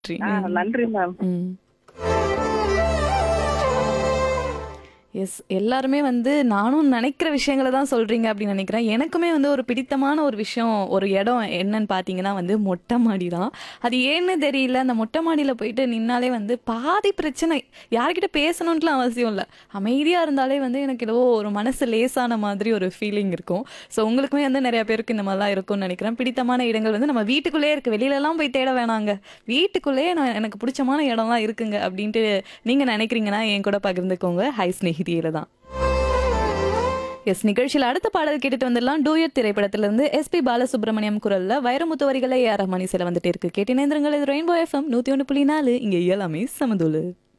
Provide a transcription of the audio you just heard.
ஆ ம். நன்றி மேம் ம். எஸ் எல்லாருமே வந்து நானும் நினைக்கிற விஷயங்களை தான் சொல்றீங்க அப்படின்னு நினைக்கிறேன் எனக்குமே வந்து ஒரு பிடித்தமான ஒரு விஷயம் ஒரு இடம் என்னன்னு பார்த்தீங்கன்னா வந்து மொட்டை மாடி தான் அது ஏன்னு தெரியல அந்த மொட்டை மாடியில் போயிட்டு நின்னாலே வந்து பாதி பிரச்சனை யார்கிட்ட பேசணுன்ட்டுலாம் அவசியம் இல்லை அமைதியாக இருந்தாலே வந்து எனக்கு ஏதோ ஒரு மனசு லேசான மாதிரி ஒரு ஃபீலிங் இருக்கும் ஸோ உங்களுக்குமே வந்து நிறைய பேருக்கு இந்த மாதிரிலாம் இருக்கும்னு நினைக்கிறேன் பிடித்தமான இடங்கள் வந்து நம்ம வீட்டுக்குள்ளே இருக்கு வெளியிலலாம் போய் தேட வேணாங்க வீட்டுக்குள்ளேயே நான் எனக்கு பிடிச்சமான இடம்லாம் இருக்குங்க அப்படின்ட்டு நீங்கள் நினைக்கிறீங்கன்னா என் கூட பகிர்ந்துக்கோங்க ஹை ஸ்நேகிதியில தான் எஸ் நிகழ்ச்சியில் அடுத்த பாடல் கேட்டுட்டு வந்துடலாம் டூயட் திரைப்படத்திலிருந்து எஸ்பி பாலசுப்ரமணியம் குரல்ல வைரமுத்து வரிகளை ஏஆர் ரஹ்மானி சில வந்துட்டு இருக்கு கேட்டினேந்திரங்கள் இது ரெயின்போ எஃப்எம் நூற்றி ஒன்று புள்ளி நாலு இங்கே எல்லாமே சமதூளு